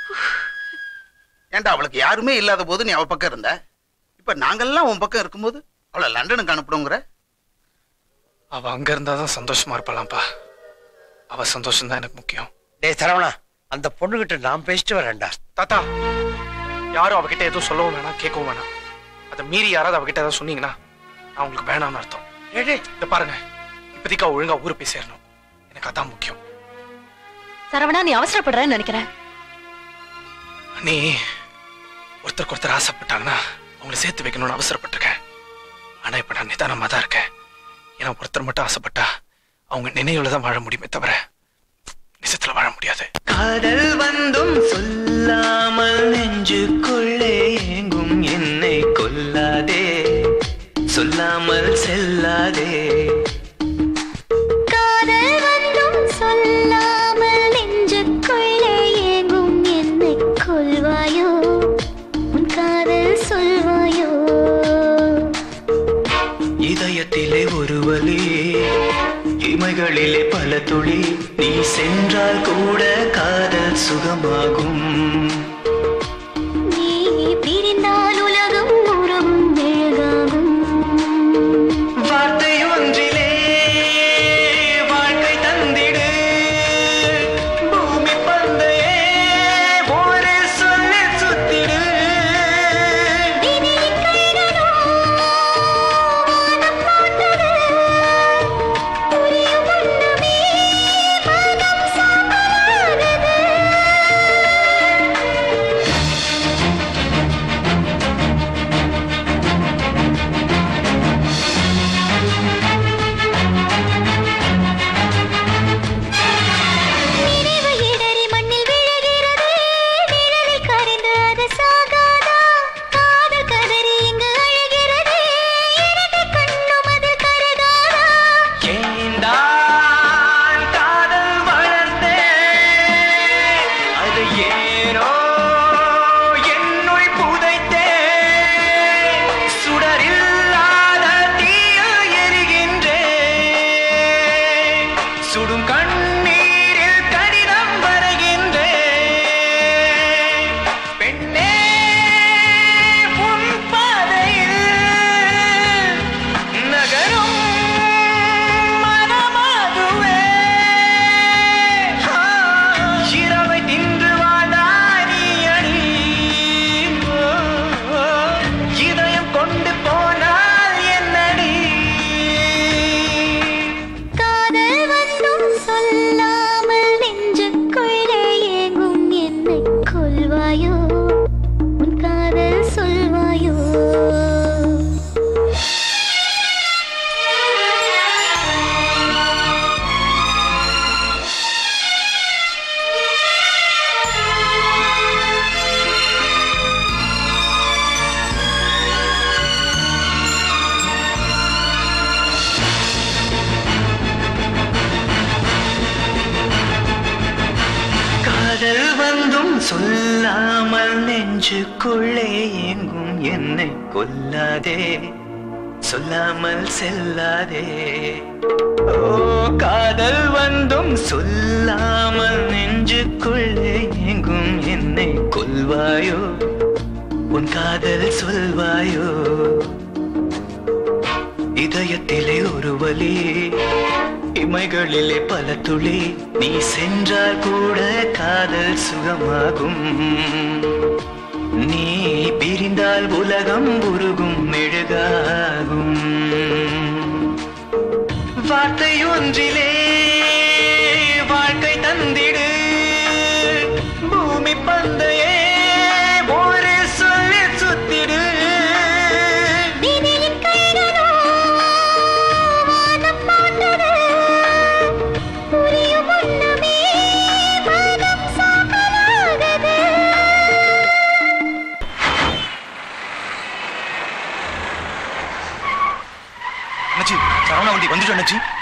ஏன்டா அவளுக்கு யாருமே இல்லாத போது நீ அவ பக்கம் இருந்த இப்ப நாங்கெல்லாம் உன் பக்கம் இருக்கும்போது அவளை லண்டனுக்கு அனுப்புடுங்கிற அவ அங்க இருந்தாதான் சந்தோஷமா இருப்பாளாம்ப்பா அவ சந்தோஷம் தான் எனக்கு முக்கியம் டேய் சரவணா அந்த பொண்ணுகிட்ட நான் பேசிட்டு வரேன்டா தாத்தா யாரும் அவகிட்ட எதுவும் சொல்லவும் வேணாம் கேட்கவும் வேணாம் அதை மீறி யாராவது அவகிட்ட ஏதாவது சொன்னீங்கன்னா நான் உங்களுக்கு வேணாம்னு அர்த்தம் டேய், டேய், இத பாருங்க இப்போதைக்கு அவ ஒழுங்கா ஊரு போய் சேரணும் எனக்கு அதான் முக்கியம் சரவணா நீ அவசரப்படுறேன்னு நினைக்கிறேன் நீ ஒருத்தருக்கு ஒருத்தர் ஆசைப்பட்டாங்கன்னா அவங்கள சேர்த்து வைக்கணும்னு அவசரப்பட்டிருக்கேன் ஆனா இப்ப நான் நிதானமா தான் இருக்கேன் ஏன்னா ஒருத்தர் மட்டும் ஆசைப்பட்டா அவங்க நினைவுல தான் வாழ முடியுமே தவிர நிஜத்துல வாழ முடியாது காதல் வந்தும் சொல்லாமல் நெஞ்சுக்குள்ளே ஏங்கும் என்னை கொல்லாதே சொல்லாமல் செல்லாதே காதல் வந்தும் சொல்லாமல் நெஞ்சுக்குள்ளே ஏங்கும் என்னை கொல்வாயோ உன் காதல் சொல்வாயோ இதயத்திலே ஒரு வலி இமைகளிலே பல துளி நீ சென்றால் கூட காதல் சுகமாகும் நீ பிரிந்தால் உலகம் உறவும் மெழுகாகும் வார்த்தை ஒன்றிலே வாழ்க்கை தந்திடு பூமி பந்தையே ஒரு சொல்ல சுத்திடு விதியின் கைகளோ வானம் போட்டது புரியும் முன்னமே மனம் சாம்பலானது நினைவு இடறி மண்ணில் விழுகிறது நிழலில் கரைந்து அது சாகாதா காதல் கதறி இங்கு அழுகிறது இரண்டு கண்ணும் அது கருகாதா ஏந்தான் காதல் வளர்ந்தே அது ஏனோ என்னுள் புதைத்தே சுடரில்லாத தீயில் எரிகின்றே சுடும் கண்ணீரில் கடிதம் வரைகின்றே பெண்ணே உன் பாதையில் நகரும் மனமாதுவே இரவை தின்று வாழ்ந்தாய் நீ அடி ஓ, ஓ, இதயம் கொண்டு போனால் என்னடி காதல் வந்தும் சொல்லாமல் நெஞ்சுக்குள்ளே ஏங்கும் என்னை கொல்வாயோ உன் காதல் சொல்வாயோ காதல் வந்தும் சொல்லாமல் நெஞ்சுக்குள்ளே ஏங்கும் என்னை கொல்லாதே சொல்லாமல் செல்லாதே ஓ காதல் வந்தும் சொல்லாமல் நெஞ்சுக்குள்ளே ஏங்கும் என்னை கொல்வாயோ உன் காதல் சொல்வாயோ இதயத்திலே ஒரு வலி இமைகளிலே பல துளி நீ சென்றால் கூட காதல் சுகமாகும் நீ பிரிந்தால் உலகம் உருகும் மெழுகாகும் வார்த்தை ஒன்றிலே வாழ்க்கை தந்திடு பூமி பந்தையே ஒரு சொல்ல சுத்திடு விதியின் கைகளோ வானம் போட்டது புரியும் முன்னமே மனம் சாம்பலானது அண்ணாச்சி சரவணா வண்டி வந்துட்டு அண்ணாச்சி